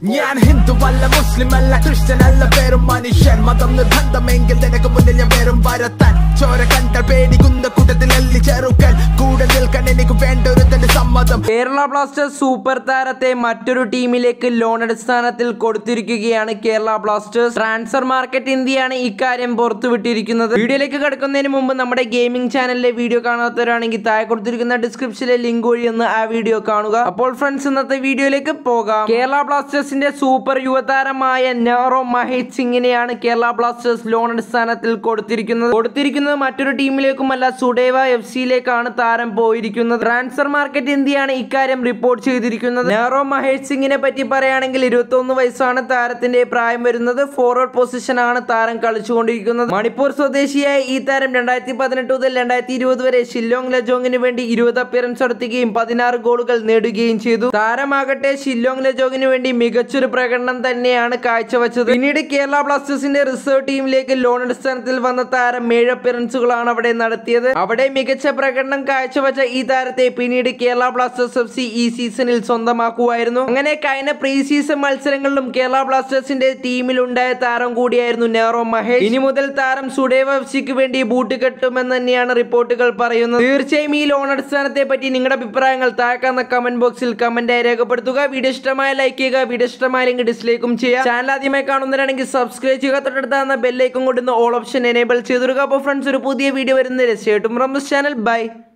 ഞാൻ ഹിന്ദു അല്ല മുസ്ലിം അല്ല ക്രിസ്ത്യൻ അല്ല പേരും മനുഷ്യൻ മതം നിർബന്ധമെങ്കിൽ നിനക്ക് മുന്നിൽ ഞാൻ പേരും വരത്താൻ ചോര കണ്ട പേടിക്കുന്ന കൂട്ടത്തിൽ അല്ലി ചെറുക്കൻ കൂടെ നിൽക്കാൻ എനിക്ക് വേണ്ട ഒരു തന്റെ സമ്മതം കേരള ബ്ലാസ്റ്റേഴ്സ് സൂപ്പർ താരത്തെ മറ്റൊരു ടീമിലേക്ക് ലോൺ അടിസ്ഥാനത്തിൽ കൊടുത്തിരിക്കുകയാണ് കേരള ബ്ലാസ്റ്റേഴ്സ് ട്രാൻസ്ഫർ മാർക്കറ്റ് ഇന്ത്യയാണ് ഇക്കാര്യം പുറത്തുവിട്ടിരിക്കുന്നത് വീഡിയോയിലേക്ക് കിടക്കുന്നതിന് മുമ്പ് നമ്മുടെ ഗെയിമിംഗ് ചാനലിലെ വീഡിയോ കാണാത്തവരാണെങ്കിൽ താഴെ കൊടുത്തിരിക്കുന്ന ഡിസ്ക്രിപ്ഷനിലെ ലിങ്ക് വഴി ഒന്ന് ആ വീഡിയോ കാണുക അപ്പോൾ ഫ്രണ്ട്സ് ഇന്നത്തെ വീഡിയോയിലേക്ക് പോകാം കേരള ബ്ലാസ്റ്റേഴ്സിന്റെ സൂപ്പർ യുവതാരമായ നെഹ്റോ മഹേഷ് സിംഗിനെയാണ് കേരള ബ്ലാസ്റ്റേഴ്സ് ലോൺ അടിസ്ഥാനത്തിൽ കൊടുത്തിരിക്കുന്നത് കൊടുത്തിരിക്കുന്നത് മറ്റൊരു ടീമിലേക്കുമല്ല സുഡേവ എഫ് സിയിലേക്കാണ് താരം പോയിരിക്കുന്നത് ട്രാൻസ്ഫർ മാർക്കറ്റ് ഇന്ത്യയാണ് ഇക്കാര്യം റിപ്പോർട്ട് ചെയ്തിരിക്കുന്നത് നെഹ്റോ മഹേഷ് സിംഗിനെ പറ്റി പറയുകയാണെങ്കിൽ ഇരുപത്തൊന്ന് വയസ്സാണ് താരത്തിന്റെ പ്രായം വരുന്നത് ഫോർവേഡ് പൊസിഷൻ ആണ് താരം കളിച്ചുകൊണ്ടിരിക്കുന്നത് മണിപ്പൂർ സ്വദേശിയായ ഈ താരം രണ്ടായിരത്തി പതിനെട്ട് മുതൽ രണ്ടായിരത്തി ഇരുപത് വരെ ഷില്ലോങ് ലജോങ്ങിന് വേണ്ടി ഇരുപത് അപ്പിയറൻസ് നടത്തുകയും പതിനാറ് ഗോളുകൾ നേടുകയും ചെയ്തു താരമാകട്ടെ ഷില്ലോങ് ലജോങ്ങിന് വേണ്ടി മികച്ചൊരു പ്രകടനം തന്നെയാണ് കാഴ്ചവെച്ചത് പിന്നീട് കേരള ബ്ലാസ്റ്റേഴ്സിന്റെ റിസർവ് ടീമിലേക്ക് ലോൺ അടിസ്ഥാനത്തിൽ വന്ന താരം ഏഴ് അപ്പിയറൻസുകളാണ് അവിടെ നടത്തിയത് അവിടെ മികച്ച പ്രകടനം കാഴ്ചവെച്ച ഈ താരത്തെ പിന്നീട് കേരള ബ്ലാസ്റ്റേഴ്സ് എഫ് സി ഈ സീസണിൽ സ്വന്തമാക്കുമായിരുന്നു അങ്ങനെ കഴിഞ്ഞ പ്രീ സീസൺ മത്സരങ്ങളിലും കേരള ബ്ലാസ്റ്റേഴ്സിന്റെ ടീമിലുണ്ടായ താരം കൂടിയായിരുന്നു നെഹ്റോ മഹേഷ് ഇനി മുതൽ താരം സുഡേവ എഫ് സിക്ക് വേണ്ടി ബൂട്ട് കെട്ടുമെന്ന് തന്നെയാണ് റിപ്പോർട്ടുകൾ പറയുന്നത് തീർച്ചയായും ഈ ലോൺ അടിസ്ഥാനത്തെ പറ്റി നിങ്ങളുടെ അഭിപ്രായങ്ങൾ താഴെക്കാന്ന കമന്റ് ബോക്സിൽ കമന്റായി രേഖപ്പെടുത്തുക വീഡിയോ ഇഷ്ടമായ ലൈക്ക് ചെയ്യുക വീഡിയോ ഇഷ്ടമായില്ലെങ്കിൽ ഡിസ്ലൈക്കും ചെയ്യുക ചാനൽ ആദ്യമായി കാണുന്നവരാണെങ്കിൽ സബ്സ്ക്രൈബ് ചെയ്യുക തൊട്ടടുത്ത ബെല്ലൈക്കും കൊണ്ടുവന്ന് ഓൾ ഓപ്ഷൻ എനേബിൾ ചെയ്തിടുക അപ്പോൾ ഫ്രണ്ട്സ് ഒരു പുതിയ വീഡിയോ വരുന്ന രസമായിട്ടും റംസ് ചാനൽ ബൈ